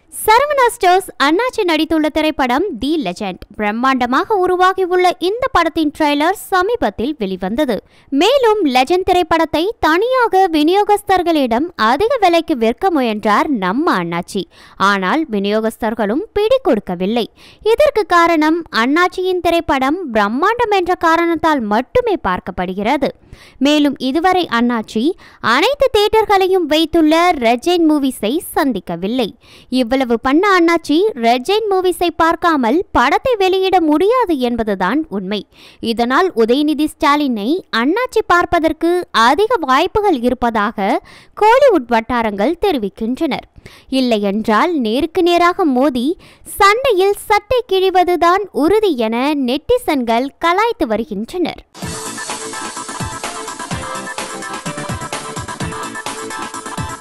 Saravana stores அண்ணாச்சி நடித்துள்ள திரைப்படம் தி லெஜெண்ட் பிரம்மாண்டமாக உருவாகியுள்ள இந்த படத்தின் ட்ரெய்லர் சமீபத்தில் வெளிவந்தது மேலும் லெஜெண்ட் திரைப்படத்தை தனியாக விநியோகஸ்தர்களிடம் அதிக விலைக்கு விற்க முயன்றார் நம்ம அண்ணாச்சி ஆனால் விநியோகஸ்தர்களும் பிடி கொடுக்கவில்லை இதற்கு காரணம் அண்ணாச்சியின் திரைப்படம் பிரம்மாண்டம் என்ற காரணத்தால் மட்டுமே பார்க்கப்படுகிறது மேலும் இதுவரை அண்ணாச்சி அனைத்து தியேட்டர்களையும் வைத்துள்ள ரெஜைன் மூவிஸை சந்திக்கவில்லை இவ்வளவு பண்ண அண்ணாச்சி ரெஜைன் மூவிஸை பார்க்காமல் படத்தை வெளியிட முடியாது என்பதுதான் உண்மை இதனால் உதயநிதி ஸ்டாலினை அண்ணாச்சி பார்ப்பதற்கு அதிக வாய்ப்புகள் இருப்பதாக கோலிவுட் வட்டாரங்கள் தெரிவிக்கின்றனர் இல்லையென்றால் நேருக்கு நேராக மோதி சண்டையில் சட்டை கிழிவதுதான் உறுதி என நெட்டிசன்கள் கலாய்த்து வருகின்றனர்